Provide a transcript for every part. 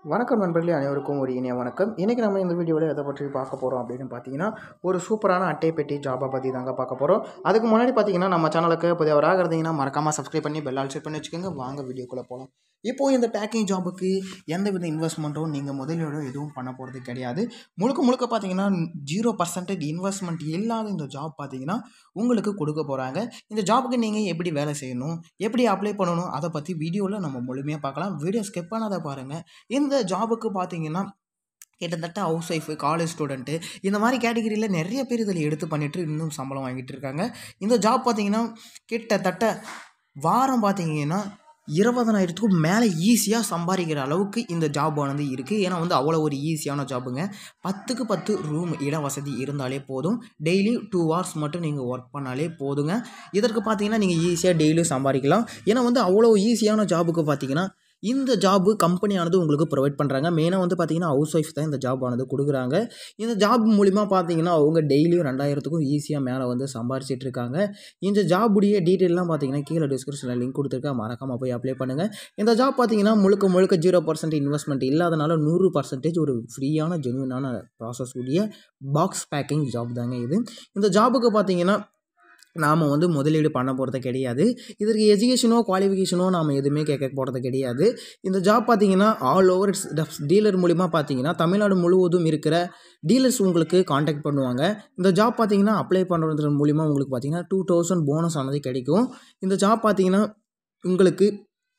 வணக்கம் நண்பர்களே அனைவருக்கும் ஒரு இனிய வணக்கம் இன்றைக்கி நம்ம இந்த வீடியோவில் எதை பற்றி பார்க்க போகிறோம் அப்படின்னு பார்த்தீங்கன்னா ஒரு சூப்பரான அட்டை பெட்டி ஜாபை பற்றி தாங்க பார்க்க போகிறோம் அதுக்கு முன்னாடி பார்த்தீங்கன்னா நம்ம சேனலுக்கு புதியவராக இருந்தீங்கன்னா மறக்காமல் சப்ஸ்கிரைப் பண்ணி பெல் ஆல் செட் பண்ணி வச்சுக்கோங்க வாங்க வீடியோக்குள்ளே போகலாம் இப்போது இந்த பேக்கிங் ஜாபுக்கு எந்த வித இன்வெஸ்ட்மெண்ட்டும் நீங்கள் முதலீடோ எதுவும் பண்ண போகிறது கிடையாது முழுக்க முழுக்க பார்த்தீங்கன்னா ஜீரோ பர்சன்டேஜ் இன்வெஸ்ட்மெண்ட் இல்லாத இந்த ஜாப் பார்த்தீங்கன்னா உங்களுக்கு கொடுக்க போகிறாங்க இந்த ஜாபுக்கு நீங்கள் எப்படி வேலை செய்யணும் எப்படி அப்ளை பண்ணணும் அதை பற்றி வீடியோவில் நம்ம முழுமையாக பார்க்கலாம் வீடியோ ஸ்கிப் பண்ணாத பாருங்கள் இந்த ஜாபுக்கு பார்த்தீங்கன்னா கிட்டத்தட்ட ஹவுஸ் ஒய்ஃபு காலேஜ் ஸ்டூடெண்ட்டு இந்த மாதிரி கேட்டகிரியில் நிறைய பேர் இதில் எடுத்து பண்ணிட்டு இன்னும் சம்பளம் வாங்கிட்டு இருக்காங்க இந்த ஜாப் பார்த்தீங்கன்னா கிட்டத்தட்ட வாரம் பார்த்தீங்கன்னா இருபதனாயிரத்துக்கும் மேலே ஈஸியாக சம்பாதிக்கிற அளவுக்கு இந்த ஜாப் ஆனது இருக்குது ஏன்னா வந்து அவ்வளோ ஒரு ஈஸியான ஜாபுங்க பத்துக்கு பத்து ரூம் இட வசதி இருந்தாலே போதும் டெய்லி டூ ஹவர்ஸ் மட்டும் நீங்கள் ஒர்க் பண்ணாலே போதுங்க இதற்கு பார்த்தீங்கன்னா நீங்கள் ஈஸியாக டெய்லியும் சம்பாதிக்கலாம் ஏன்னா வந்து அவ்வளோ ஈஸியான ஜாபுக்கு பார்த்தீங்கன்னா இந்த ஜாபு கம்பெனியானது உங்களுக்கு ப்ரொவைட் பண்ணுறாங்க மெயினாக வந்து பார்த்தீங்கன்னா ஹவுஸ் ஒய்ஃப் தான் இந்த ஜாப் ஆனது கொடுக்குறாங்க இந்த ஜாப் மூலிமா பார்த்தீங்கன்னா அவங்க டெய்லியும் ரெண்டாயிரத்துக்கும் ஈஸியாக மேலே வந்து சம்பாரிச்சிட்டு இருக்காங்க இந்த ஜாபுடைய டீட்டெயிலாம் பார்த்தீங்கன்னா கீழே டிஸ்கிரிப்ஷனில் லிங்க் கொடுத்துருக்கேன் மறக்காமல் போய் அப்ளை பண்ணுங்கள் இந்த ஜாப் பார்த்தீங்கன்னா முழுக்க முழுக்க ஜீரோ பர்சன்ட் இன்வெஸ்ட்மெண்ட் இல்லாதனால நூறு பர்சன்டேஜ் ஒரு ஃப்ரீயான ஜென்யூனான ப்ராசஸ் உடைய பாக்ஸ் பேக்கிங் ஜாப் தாங்க இது இந்த ஜாபுக்கு பார்த்தீங்கன்னா நாம் வந்து முதலீடு பண்ண போகிறது கிடையாது இதற்கு எஜுகேஷனோ குவாலிஃபிகேஷனோ நாம் எதுவுமே கேட்க போகிறது கிடையாது இந்த ஜாப் பார்த்தீங்கன்னா ஆல் ஓவர் டீலர் மூலிமா பார்த்தீங்கன்னா தமிழ்நாடு முழுவதும் இருக்கிற டீலர்ஸ் உங்களுக்கு காண்டாக்ட் பண்ணுவாங்க இந்த ஜாப் பார்த்தீங்கன்னா அப்ளை பண்ணுறது மூலிமா உங்களுக்கு பார்த்தீங்கன்னா டூ தௌசண்ட் போனஸ் ஆனது கிடைக்கும் இந்த ஜாப் பார்த்தீங்கன்னா உங்களுக்கு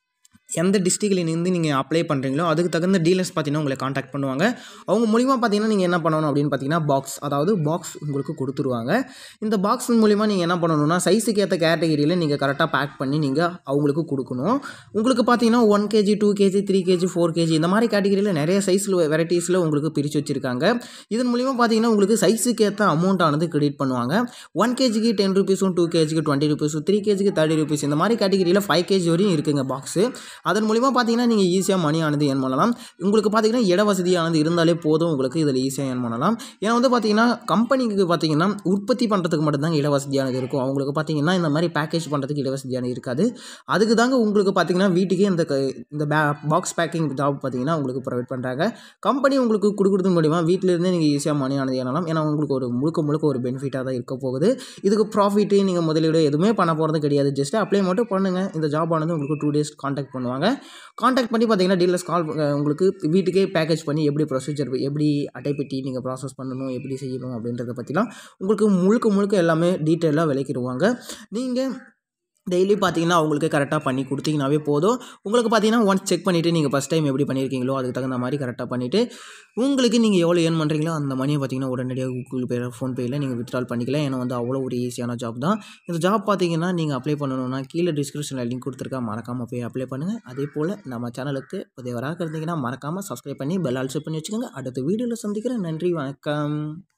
எந்த டிஸ்ட்ரிக்ட்லேருந்து நீங்கள் அப்ளை பண்ணுறீங்களோ அதுக்கு தகுந்த டீலர்ஸ் பார்த்தீங்கன்னா உங்களை காண்டாக்ட் பண்ணுவாங்க அவங்க மூலிமா பார்த்தீங்கன்னா நீங்கள் என்ன பண்ணணும் அப்படின்னு பார்த்தீங்கன்னா பாக்ஸ் அதாவது பாக்ஸ் உங்களுக்கு கொடுத்துருவாங்க இந்த பாக்ஸ் மூலிமா நீங்கள் என்ன பண்ணணும்னா சைஸுக்கு ஏற்ற கேட்டகிரியில் நீங்கள் கரெக்டாக பேக் பண்ணி நீங்கள் அவங்களுக்கு கொடுக்கணும் உங்களுக்கு பார்த்தீங்கன்னா one KG two KG three KG four KG இந்த மாதிரி கேட்டகிரியில் நிறைய சைஸில் வெரைட்டிஸில் உங்களுக்கு பிரித்து வச்சுருக்காங்க இதன் மூலிமா பார்த்தீங்கன்னா உங்களுக்கு சைஸுக்கு ஏற்ற அமௌண்ட் ஆனது கிரெடிட் பண்ணுவாங்க ஒன் கேஜிக்கு டென் ருபீஸும் டூ கேஜிக்கு டுவெண்ட்டி ருபீஸும் த்ரீ கேஜிக்கு தேர்ட்டி ருபீஸ் இந்த மாதிரி கேட்டகிரியில் ஃபைவ் கேஜி வரையும் இருக்குங்க பாக்ஸு அதன் மூலிமா பார்த்தீங்கன்னா நீங்கள் ஈஸியாக மணி ஆனது ஏர்ன் பண்ணலாம் உங்களுக்கு பார்த்தீங்கன்னா இட வசதியானது இருந்தாலே போதும் உங்களுக்கு இதில் ஈஸியாக ஏர்ன் பண்ணலாம் ஏன்னா வந்து பார்த்தீங்கன்னா கம்பெனிக்கு பார்த்தீங்கன்னா உற்பத்தி பண்ணுறதுக்கு மட்டும்தாங்க இட வசதியானது இருக்கும் அவங்களுக்கு பார்த்தீங்கன்னா இந்த மாதிரி பேக்கேஜ் பண்ணுறதுக்கு இட வசதியானது இருக்காது அதுக்கு தாங்க உங்களுக்கு பார்த்தீங்கன்னா வீட்டுக்கே இந்த க- இந்த பே பாக்ஸ் பேக்கிங் ஜாப் பார்த்தீங்கன்னா உங்களுக்கு ப்ரொவைட் பண்ணுறாங்க கம்பெனி உங்களுக்கு கொடுக்குறது மூலிமா வீட்டிலேருந்தே நீங்கள் ஈஸியாக மணி ஆனது ஏறலாம் ஏன்னா உங்களுக்கு ஒரு முழுக்க முழுக்க ஒரு பெனிஃபிட்டாக தான் இருக்க போகுது இதுக்கு ப்ராஃபிட்டு நீங்கள் முதலீடு எதுவுமே பண்ண போகிறது கிடையாது ஜஸ்ட் அப்ளை மட்டும் பண்ணுங்கள் இந்த ஜாப் ஆனது உங்களுக்கு டூ டேஸ் காண்டாக்ட் பண்ணுவாங்க காண்டாக்ட் பண்ணி பார்த்தீங்கன்னா டீலர்ஸ் கால் உங்களுக்கு வீட்டுக்கே பேக்கேஜ் பண்ணி எப்படி ப்ரொசீஜர் எப்படி அட்டைப்பெட்டி நீங்கள் ப்ராசஸ் பண்ணணும் எப்படி செய்யணும் அப்படின்றத பற்றிலாம் உங்களுக்கு முழுக்க முழுக்க எல்லாமே டீட்டெயிலாக விளக்கிடுவாங்க நீங்கள் டெய்லி பார்த்தீங்கன்னா அவங்களுக்கு கரெக்டாக பண்ணி கொடுத்தீங்கனாவே போதும் உங்களுக்கு பார்த்தீங்கன்னா ஒன்ஸ் செக் பண்ணிவிட்டு நீங்கள் ஃபஸ்ட் டைம் எப்படி பண்ணியிருக்கீங்களோ அதுக்கு தகுந்த மாதிரி கரெக்டாக பண்ணிவிட்டு உங்களுக்கு நீங்கள் எவ்வளோ ஏர்ன் பண்ணுறீங்களோ அந்த மணியை பார்த்தீங்கன்னா உடனடியாக கூகுள் பே ஃபோன்பேயில் நீங்கள் வித்ட்ரால் பண்ணிக்கலாம் ஏன்னா வந்து அவ்வளோ ஒரு ஈஸியான ஜாப் தான் இந்த ஜாப் பார்த்தீங்கன்னா நீங்கள் அப்ளை பண்ணணும்னா கீழே டிஸ்கிரிப்ஷனில் லிங்க் கொடுத்துருக்கா மறக்காமல் போய் அப்ளை பண்ணுங்கள் அதே போல் நம்ம சேனலுக்கு புதியவராக இருந்தீங்கன்னா மறக்காமல் சப்ஸ்கிரைப் பண்ணி பெல் ஆல்சோ பண்ணி வச்சுக்கோங்க அடுத்த வீடியோவில் சந்திக்கிறேன் நன்றி வணக்கம்